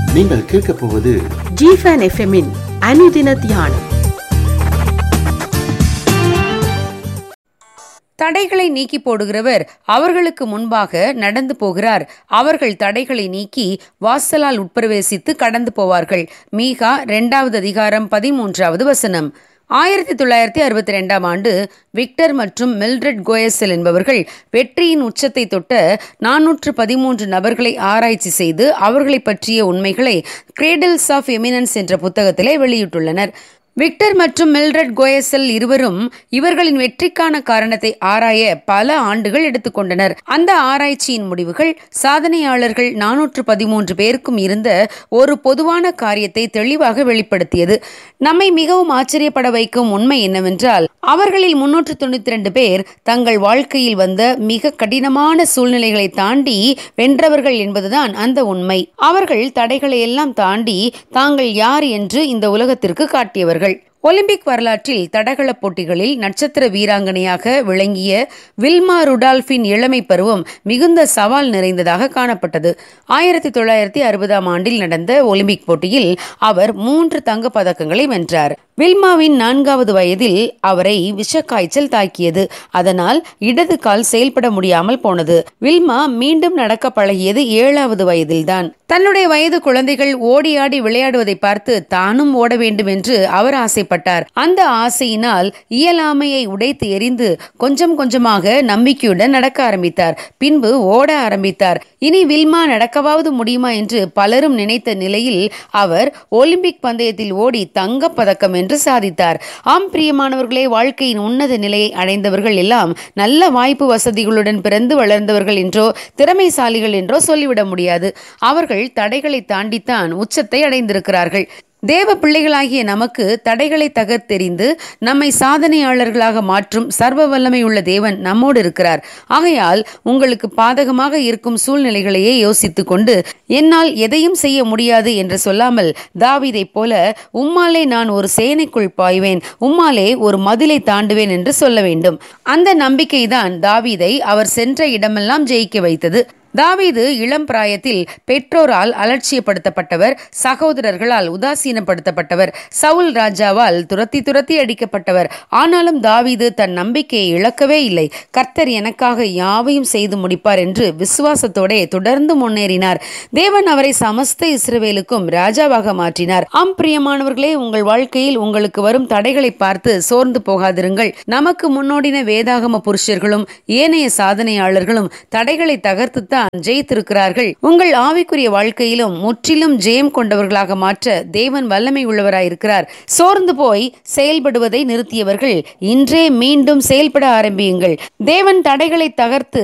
நீங்கள் கேட்கப் போவது ஜிஃபன் எஃப்எம்மின் அனுதின தியானம் தடைகளை நீக்கி போடுகிறவர் அவர்களுக்கு முன்பாக நடந்து போகிறார் அவர்கள் தடைகளை நீக்கி வாசலால் உட்பிரவேசித்து கடந்து போவார்கள் மீகா இரண்டாவது அதிகாரம் பதிமூன்றாவது வசனம் ஆயிரத்தி தொள்ளாயிரத்தி அறுபத்தி ரெண்டாம் ஆண்டு விக்டர் மற்றும் மில்ட்ரட் கோயசல் என்பவர்கள் வெற்றியின் உச்சத்தை தொட்ட நானூற்று பதிமூன்று நபர்களை ஆராய்ச்சி செய்து அவர்களை பற்றிய உண்மைகளை கிரேடல்ஸ் ஆஃப் எமினன்ஸ் என்ற புத்தகத்திலே வெளியிட்டுள்ளனர் விக்டர் மற்றும் மில்ட்ரட் கோயசல் இருவரும் இவர்களின் வெற்றிக்கான காரணத்தை ஆராய பல ஆண்டுகள் எடுத்துக்கொண்டனர் அந்த ஆராய்ச்சியின் முடிவுகள் சாதனையாளர்கள் நானூற்று பதிமூன்று பேருக்கும் இருந்த ஒரு பொதுவான காரியத்தை தெளிவாக வெளிப்படுத்தியது நம்மை மிகவும் ஆச்சரியப்பட வைக்கும் உண்மை என்னவென்றால் அவர்களில் முன்னூற்று தொண்ணூத்தி ரெண்டு பேர் தங்கள் வாழ்க்கையில் வந்த மிக கடினமான சூழ்நிலைகளை தாண்டி வென்றவர்கள் என்பதுதான் அந்த உண்மை அவர்கள் தடைகளை எல்லாம் தாண்டி தாங்கள் யார் என்று இந்த உலகத்திற்கு காட்டியவர்கள் ஒலிம்பிக் வரலாற்றில் தடகள போட்டிகளில் நட்சத்திர வீராங்கனையாக விளங்கிய வில்மா ருடால்ஃபின் இளமை பருவம் மிகுந்த சவால் நிறைந்ததாக காணப்பட்டது ஆயிரத்தி தொள்ளாயிரத்தி அறுபதாம் ஆண்டில் நடந்த ஒலிம்பிக் போட்டியில் அவர் மூன்று தங்கப் பதக்கங்களை வென்றார் வில்மாவின் நான்காவது வயதில் அவரை விஷக்காய்ச்சல் தாக்கியது அதனால் இடது கால் செயல்பட முடியாமல் போனது வில்மா மீண்டும் நடக்க பழகியது ஏழாவது வயதில்தான் தன்னுடைய வயது குழந்தைகள் ஓடி ஆடி விளையாடுவதை பார்த்து தானும் ஓட வேண்டும் என்று அவர் ஆசைப்பட்டார் அந்த ஆசையினால் இயலாமையை உடைத்து எறிந்து கொஞ்சம் கொஞ்சமாக நம்பிக்கையுடன் நடக்க ஆரம்பித்தார் பின்பு ஓட ஆரம்பித்தார் இனி வில்மா நடக்கவாவது முடியுமா என்று பலரும் நினைத்த நிலையில் அவர் ஒலிம்பிக் பந்தயத்தில் ஓடி தங்கப் பதக்கம் என்று சாதித்தார் ஆம் பிரியமானவர்களே வாழ்க்கையின் உன்னத நிலையை அடைந்தவர்கள் எல்லாம் நல்ல வாய்ப்பு வசதிகளுடன் பிறந்து வளர்ந்தவர்கள் என்றோ திறமைசாலிகள் என்றோ சொல்லிவிட முடியாது அவர்கள் தடைகளை தாண்டித்தான் உச்சத்தை அடைந்திருக்கிறார்கள் தேவ பிள்ளைகளாகிய நமக்கு தடைகளை தகர்த்தெறிந்து நம்மை சாதனையாளர்களாக மாற்றும் சர்வ வல்லமை உள்ள தேவன் நம்மோடு இருக்கிறார் ஆகையால் உங்களுக்கு பாதகமாக இருக்கும் சூழ்நிலைகளையே யோசித்துக் கொண்டு என்னால் எதையும் செய்ய முடியாது என்று சொல்லாமல் தாவிதைப் போல உம்மாலே நான் ஒரு சேனைக்குள் பாய்வேன் உம்மாலே ஒரு மதிலை தாண்டுவேன் என்று சொல்ல வேண்டும் அந்த நம்பிக்கைதான் தாவீதை அவர் சென்ற இடமெல்லாம் ஜெயிக்க வைத்தது தாவீது இளம் பிராயத்தில் பெற்றோரால் அலட்சியப்படுத்தப்பட்டவர் சகோதரர்களால் உதாசீனப்படுத்தப்பட்டவர் சவுல் ராஜாவால் துரத்தி துரத்தி அடிக்கப்பட்டவர் ஆனாலும் தாவீது தன் நம்பிக்கையை இழக்கவே இல்லை கர்த்தர் எனக்காக யாவையும் செய்து முடிப்பார் என்று விசுவாசத்தோட தொடர்ந்து முன்னேறினார் தேவன் அவரை சமஸ்த இஸ்ரவேலுக்கும் ராஜாவாக மாற்றினார் ஆம் பிரியமானவர்களே உங்கள் வாழ்க்கையில் உங்களுக்கு வரும் தடைகளை பார்த்து சோர்ந்து போகாதிருங்கள் நமக்கு முன்னோடின வேதாகம புருஷர்களும் ஏனைய சாதனையாளர்களும் தடைகளை தகர்த்துத்தான் தான் ஜெயித்திருக்கிறார்கள் உங்கள் ஆவிக்குரிய வாழ்க்கையிலும் முற்றிலும் ஜெயம் கொண்டவர்களாக மாற்ற தேவன் வல்லமை உள்ளவராயிருக்கிறார் சோர்ந்து போய் செயல்படுவதை நிறுத்தியவர்கள் இன்றே மீண்டும் செயல்பட ஆரம்பியுங்கள் தேவன் தடைகளை தகர்த்து